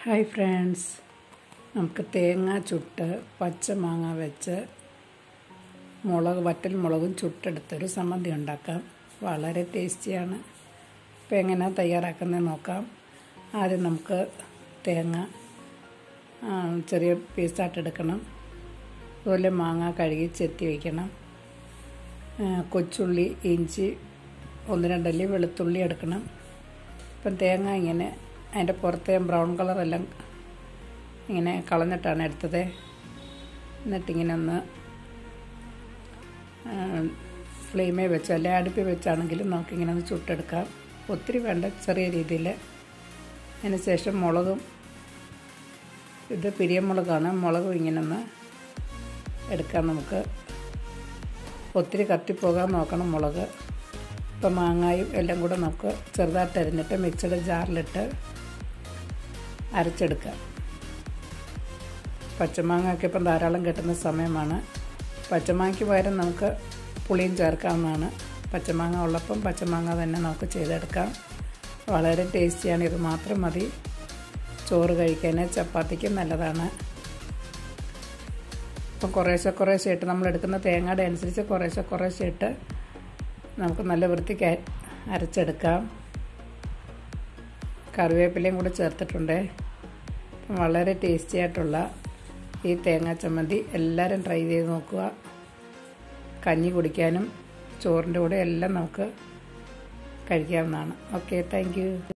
hi friends നമുക്ക് തേങ്ങ ചുട്ട് പച്ചമാങ്ങ വെച്ച് മുളക് വറ്റൽ മുളകും ചുട്ടെടുത്തൊരു സമ്മന്തി ഉണ്ടാക്കാം വളരെ ടേസ്റ്റിയാണ് ഇപ്പോൾ എങ്ങനെയാണ് തയ്യാറാക്കുന്നത് നോക്കാം ആദ്യം നമുക്ക് തേങ്ങ ആ, ചെറിയ പീസായിട്ട് എടുക്കണം അതുപോലെ മാങ്ങ കഴുകി ചെത്തി വയ്ക്കണം ആ, കൊച്ചുള്ളി ഇഞ്ചി ഒന്ന് രണ്ടല്ലി വെളുത്തുള്ളി എടുക്കണം ഇപ്പം തേങ്ങ ഇങ്ങനെ അതിൻ്റെ പുറത്തെ ബ്രൗൺ കളറെല്ലാം ഇങ്ങനെ കളഞ്ഞിട്ടാണ് എടുത്തത് എന്നിട്ടിങ്ങനെ ഒന്ന് ഫ്ലെയിമേ വെച്ച് അല്ലെ അടുപ്പിൽ വെച്ചാണെങ്കിലും നമുക്കിങ്ങനെ ഒന്ന് ചുട്ടെടുക്കാം ഒത്തിരി വേണ്ട ചെറിയ രീതിയിൽ അതിന് ശേഷം മുളകും ഇത് പിരിയമുളകാണ് മുളകും ഇങ്ങനെ ഒന്ന് എടുക്കാം നമുക്ക് ഒത്തിരി കത്തിപ്പോകാൻ നോക്കണം മുളക് ഇപ്പം മാങ്ങായും എല്ലാം കൂടെ നമുക്ക് ചെറുതായിട്ട് അരിഞ്ഞിട്ട് മിക്സിയുടെ ജാറിലിട്ട് അരച്ചെടുക്കാം പച്ചമാങ്ങയൊക്കെ ഇപ്പം ധാരാളം കിട്ടുന്ന സമയമാണ് പച്ചമാങ്ങയ്ക്ക് പകരം നമുക്ക് പുളിയും ചേർക്കാവുന്നതാണ് പച്ചമാങ്ങ ഉള്ളപ്പം പച്ചമാങ്ങ തന്നെ നമുക്ക് ചെയ്തെടുക്കാം വളരെ ടേസ്റ്റിയാണ് ഇത് മാത്രം മതി ചോറ് കഴിക്കാൻ ചപ്പാത്തിക്ക് നല്ലതാണ് അപ്പം കുറേശ്ശെ കുറേശ്ശെ ഇട്ട് നമ്മൾ എടുക്കുന്ന തേങ്ങയുടെ അനുസരിച്ച് കുറേശ്ശെ കുറേശ്ശെ ഇട്ട് നമുക്ക് നല്ല വൃത്തിക്ക് അര- അരച്ചെടുക്കാം കറിവേപ്പിലയും കൂടെ ചേർത്തിട്ടുണ്ട് അപ്പം വളരെ ടേസ്റ്റി ആയിട്ടുള്ള ഈ തേങ്ങാ ചമ്മന്തി എല്ലാവരും ട്രൈ ചെയ്ത് നോക്കുക കഞ്ഞി കുടിക്കാനും ചോറിൻ്റെ കൂടെ എല്ലാം നമുക്ക് കഴിക്കാവുന്നതാണ് ഓക്കെ താങ്ക് യു